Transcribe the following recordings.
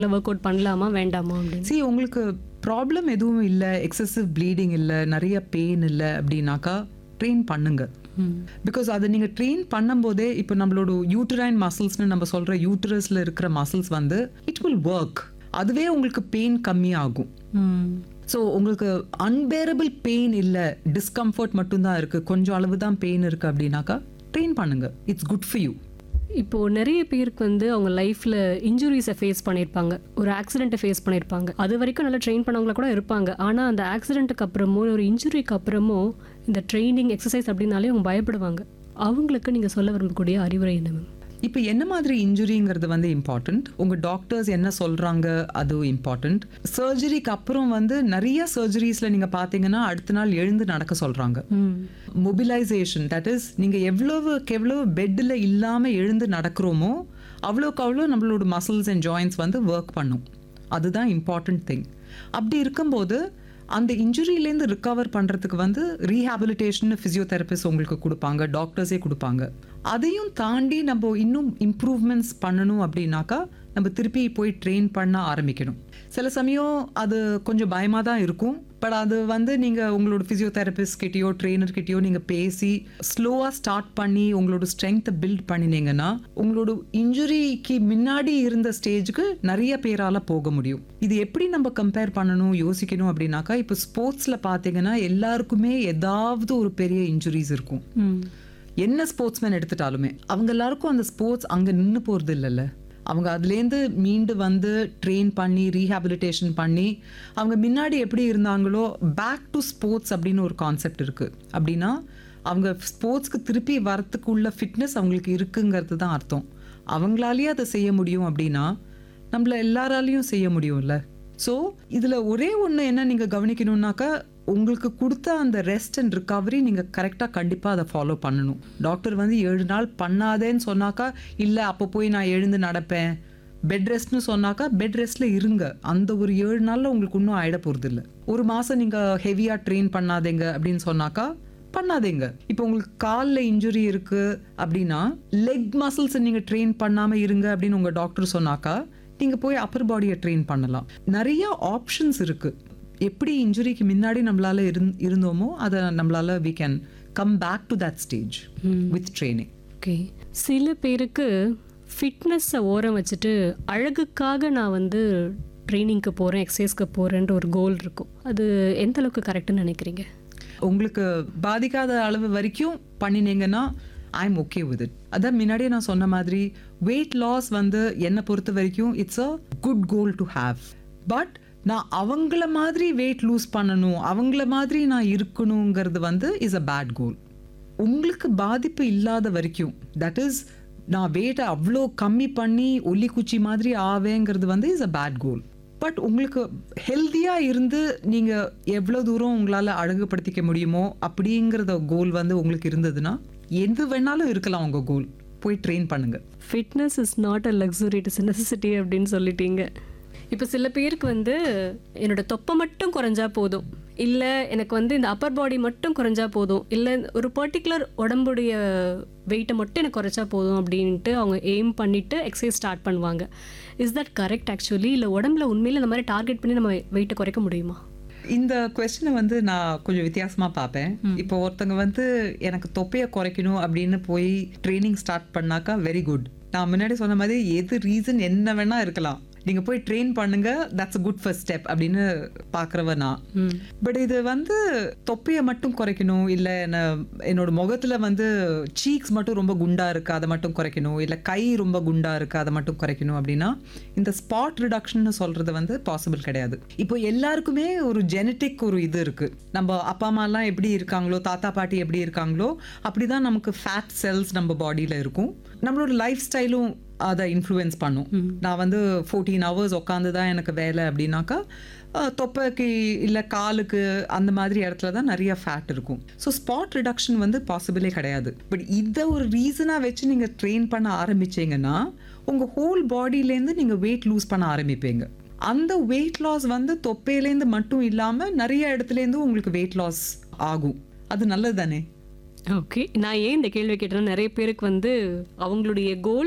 இல்லை work out பண்ணலாமா வேண்டாமா அப்படின்னு see உங்களுக்கு ப்ராப்ளம் எதுவும் இல்லை எக்ஸசிவ் ப்ளீடிங் இல்லை நிறைய பெயின் இல்லை அப்படின்னாக்கா ட்ரெயின் பண்ணுங்க பிகாஸ் அதை நீங்கள் ட்ரெயின் பண்ணும்போதே இப்போ நம்மளோட யூட்டரைன் மசில்ஸ்னு நம்ம சொல்கிற யூட்டரஸில் இருக்கிற மசில்ஸ் வந்து இட் வில் ஒர்க் அதுவே உங்களுக்கு பெயின் கம்மியாகும் ம் ஸோ உங்களுக்கு அன்பேரபிள் பெயின் இல்லை டிஸ்கம்ஃபர்ட் மட்டும்தான் இருக்குது கொஞ்சம் அளவு தான் பெயின் இருக்குது அப்படின்னாக்கா ட்ரெயின் பண்ணுங்க இட்ஸ் குட் ஃபார் யூ இப்போ நிறைய பேருக்கு வந்து அவங்க லைஃப்ல இன்ஜுரிஸை ஃபேஸ் பண்ணியிருப்பாங்க ஒரு ஆக்சிடென்ட்டை ஃபேஸ் பண்ணியிருப்பாங்க அது வரைக்கும் நல்லா ட்ரெயின் பண்ணவங்கள கூட இருப்பாங்க ஆனால் அந்த ஆக்சிடென்ட்டுக்கு அப்புறமோ ஒரு இன்ஜுரிக்கு அப்புறமோ இந்த ட்ரைனிங் எக்ஸசைஸ் அப்படின்னாலே அவங்க பயப்படுவாங்க அவங்களுக்கு நீங்கள் சொல்ல விரும்பக்கூடிய அறிவுரை என்ன மேம் இப்போ என்ன மாதிரி இன்ஜுரிங்கிறது வந்து இம்பார்ட்டண்ட் உங்கள் டாக்டர்ஸ் என்ன சொல்கிறாங்க அது இம்பார்ட்டண்ட் சர்ஜரிக்கு அப்புறம் வந்து நிறைய சர்ஜரிஸில் நீங்கள் பார்த்தீங்கன்னா அடுத்த நாள் எழுந்து நடக்க சொல்கிறாங்க ம் மொபிலைசேஷன் தட் இஸ் நீங்கள் எவ்வளவுக்கு எவ்வளவு பெட்டில் இல்லாமல் எழுந்து நடக்கிறோமோ அவ்வளோக்கு அவ்வளோ நம்மளோட மசில்ஸ் அண்ட் ஜாயின்ஸ் வந்து ஒர்க் பண்ணும் அதுதான் இம்பார்ட்டண்ட் திங் அப்படி இருக்கும்போது அந்த இன்ஜுரியிலேருந்து ரிகவர் பண்ணுறதுக்கு வந்து ரீஹாபிலிட்டேஷன் ஃபிசியோதெரபிஸ்ட் உங்களுக்கு கொடுப்பாங்க டாக்டர்ஸே கொடுப்பாங்க அதையும் தாண்டி நம்ம இன்னும் இம்ப்ரூவ்மெண்ட்ஸ் பண்ணணும் அப்படின்னாக்கா நம்ம திருப்பி போய் ட்ரெயின் பண்ண ஆரம்பிக்கணும் சில சமயம் அது கொஞ்சம் பயமாக தான் இருக்கும் பட் அது வந்து நீங்கள் உங்களோட ஃபிசியோதெரபிஸ்ட் கிட்டேயோ ட்ரெயினர் கிட்டேயோ நீங்கள் பேசி ஸ்லோவாக ஸ்டார்ட் பண்ணி உங்களோட ஸ்ட்ரென்த்தை பில்ட் பண்ணினீங்கன்னா உங்களோட இன்ஜுரிக்கு முன்னாடி இருந்த ஸ்டேஜுக்கு நிறைய பேரால் போக முடியும் இது எப்படி நம்ம கம்பேர் பண்ணணும் யோசிக்கணும் அப்படின்னாக்கா இப்போ ஸ்போர்ட்ஸில் பார்த்தீங்கன்னா எல்லாருக்குமே ஏதாவது ஒரு பெரிய இன்ஜுரிஸ் இருக்கும் ம் என்ன ஸ்போர்ட்ஸ்மேன் எடுத்துட்டாலுமே அவங்க எல்லாருக்கும் அந்த ஸ்போர்ட்ஸ் அங்கே நின்று போகிறது இல்லைல்ல அவங்க அதுலேருந்து மீண்டு வந்து ட்ரெயின் பண்ணி ரீஹாபிலிட்டேஷன் பண்ணி அவங்க முன்னாடி எப்படி இருந்தாங்களோ பேக் டு ஸ்போர்ட்ஸ் அப்படின்னு ஒரு கான்செப்ட் இருக்குது அப்படின்னா அவங்க ஸ்போர்ட்ஸ்க்கு திருப்பி வரத்துக்குள்ள ஃபிட்னஸ் அவங்களுக்கு இருக்குங்கிறது தான் அர்த்தம் அவங்களாலேயே அதை செய்ய முடியும் அப்படின்னா நம்மள எல்லாராலையும் செய்ய முடியும்ல ஸோ இதில் ஒரே ஒன்று என்ன நீங்கள் கவனிக்கணும்னாக்கா உங்களுக்கு கொடுத்த அந்த ரெஸ்ட் அண்ட் ரிகவரி நீங்கள் கரெக்டாக கண்டிப்பாக அதை ஃபாலோ பண்ணணும் டாக்டர் வந்து ஏழு நாள் பண்ணாதேன்னு சொன்னாக்கா இல்லை அப்போ போய் நான் எழுந்து நடப்பேன் பெட் ரெஸ்ட்னு சொன்னாக்கா பெட் ரெஸ்ட்டில் இருங்க அந்த ஒரு ஏழு நாளில் உங்களுக்கு இன்னும் ஆயிட போகிறது இல்லை ஒரு மாதம் நீங்கள் ஹெவியாக ட்ரெயின் பண்ணாதீங்க அப்படின்னு சொன்னாக்கா பண்ணாதீங்க இப்போ உங்களுக்கு காலில் இன்ஜுரி இருக்கு அப்படின்னா லெக் மசில்ஸ் நீங்கள் ட்ரெயின் பண்ணாமல் இருங்க அப்படின்னு உங்கள் டாக்டர் சொன்னாக்கா நீங்கள் போய் அப்பர் பாடியை ட்ரெயின் பண்ணலாம் நிறைய ஆப்ஷன்ஸ் இருக்கு எப்படி இன்ஜுரிக்கு முன்னாடி நம்மளால இருந் இருந்தோமோ அதை நம்மளால we can come back to that stage with training okay சில பேருக்கு ஃபிட்னஸை ஓரம் வச்சுட்டு அழகுக்காக நான் வந்து ட்ரைனிங்க்கு போகிறேன் எக்ஸசைஸ்க்கு போகிறேன்ற ஒரு கோல் இருக்கும் அது எந்த அளவுக்கு கரெக்டுன்னு நினைக்கிறீங்க உங்களுக்கு பாதிக்காத அளவு வரைக்கும் பண்ணினீங்கன்னா I am okay with it அதான் முன்னாடியே நான் சொன்ன மாதிரி வெயிட் லாஸ் வந்து என்னை பொறுத்த வரைக்கும் it's a good goal to have but நான் அவங்கள மாதிரி வெயிட் லூஸ் பண்ணணும் அவங்கள மாதிரி நான் இருக்கணுங்கிறது வந்து இஸ் அ பேட் கோல் உங்களுக்கு பாதிப்பு இல்லாத வரைக்கும் தட் இஸ் நான் வெயிட்டை அவ்வளோ கம்மி பண்ணி ஒல்லி குச்சி மாதிரி ஆவேங்கிறது வந்து is a bad goal but உங்களுக்கு ஹெல்த்தியாக இருந்து நீங்கள் எவ்வளோ தூரம் உங்களால் அழகுபடுத்திக்க முடியுமோ அப்படிங்கிறத கோல் வந்து உங்களுக்கு இருந்ததுன்னா எது வேணாலும் இருக்கலாம் உங்கள் கோல் போய் ட்ரெயின் பண்ணுங்க fitness is not a luxury it is necessity அப்படின்னு சொல்லிட்டீங்க இப்போ சில பேருக்கு வந்து என்னோட தொப்பை மட்டும் குறைஞ்சா போதும் இல்லை எனக்கு வந்து இந்த அப்பர் பாடி மட்டும் குறைஞ்சா போதும் இல்லை ஒரு பர்டிகுலர் உடம்புடைய வெயிட்டை மட்டும் எனக்கு குறைச்சா போதும் அப்படின்ட்டு அவங்க எய்ம் பண்ணிட்டு எக்ஸசைஸ் ஸ்டார்ட் பண்ணுவாங்க இஸ் தட் கரெக்ட் ஆக்சுவலி இல்லை உடம்புல உண்மையில இந்த மாதிரி டார்கெட் பண்ணி நம்ம வெயிட்டை குறைக்க முடியுமா இந்த கொஸ்டினை வந்து நான் கொஞ்சம் வித்தியாசமா பார்ப்பேன் இப்போ ஒருத்தங்க வந்து எனக்கு தொப்பையை குறைக்கணும் அப்படின்னு போய் ட்ரைனிங் ஸ்டார்ட் பண்ணாக்கா வெரி குட் நான் முன்னாடி சொன்ன மாதிரி எது ரீசன் என்ன வேணா இருக்கலாம் நீங்க போய் ட்ரெயின் பண்ணுங்க that's a good first step அப்படின்னு பார்க்குறவ நான் பட் இது வந்து தொப்பையை மட்டும் குறைக்கணும் இல்லை என்ன என்னோட முகத்துல வந்து சீக்ஸ் மட்டும் ரொம்ப குண்டா இருக்கு அதை மட்டும் குறைக்கணும் இல்லை கை ரொம்ப குண்டா இருக்கு அதை மட்டும் குறைக்கணும் அப்படின்னா இந்த ஸ்பாட் ரிடக்ஷன் சொல்றது வந்து பாசிபிள் கிடையாது இப்போ எல்லாருக்குமே ஒரு ஜெனட்டிக் ஒரு இது இருக்கு நம்ம அப்பா அம்மாலாம் எப்படி இருக்காங்களோ தாத்தா பாட்டி எப்படி இருக்காங்களோ அப்படிதான் நமக்கு ஃபேட் செல்ஸ் நம்ம பாடியில இருக்கும் நம்மளோட லைஃப் ஸ்டைலும் அதை இன்ஃப்ளூயன்ஸ் பண்ணும் நான் வந்து ஃபோர்டீன் ஹவர்ஸ் உட்காந்து தான் எனக்கு வேலை அப்படின்னாக்கா அஹ், தொப்பைக்கு இல்லை காலுக்கு அந்த மாதிரி இடத்துல தான் நிறைய ஃபேட் இருக்கும் ஸோ ஸ்பாட் ரிடக்ஷன் வந்து பாசிபிளே கிடையாது பட் இதை ஒரு ரீசனாக வச்சு நீங்கள் ட்ரெயின் பண்ண ஆரம்பிச்சீங்கன்னா உங்கள் ஹோல் பாடியிலேருந்து நீங்கள் வெயிட் லூஸ் பண்ண ஆரம்பிப்பீங்க அந்த வெயிட் லாஸ் வந்து தொப்பையிலேருந்து மட்டும் இல்லாமல் நிறைய இடத்துலேருந்து உங்களுக்கு வெயிட் லாஸ் ஆகும் அது நல்லது தானே ஓகே நான் ஏன் இந்த கேள்வி கேட்டேன்னா நிறைய பேருக்கு வந்து அவங்களுடைய கோல்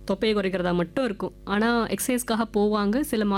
தொப்பையை குறைக்கிறதா மட்டும் இருக்கும் ஆனால் எக்ஸசைஸ்க்காக போவாங்க சில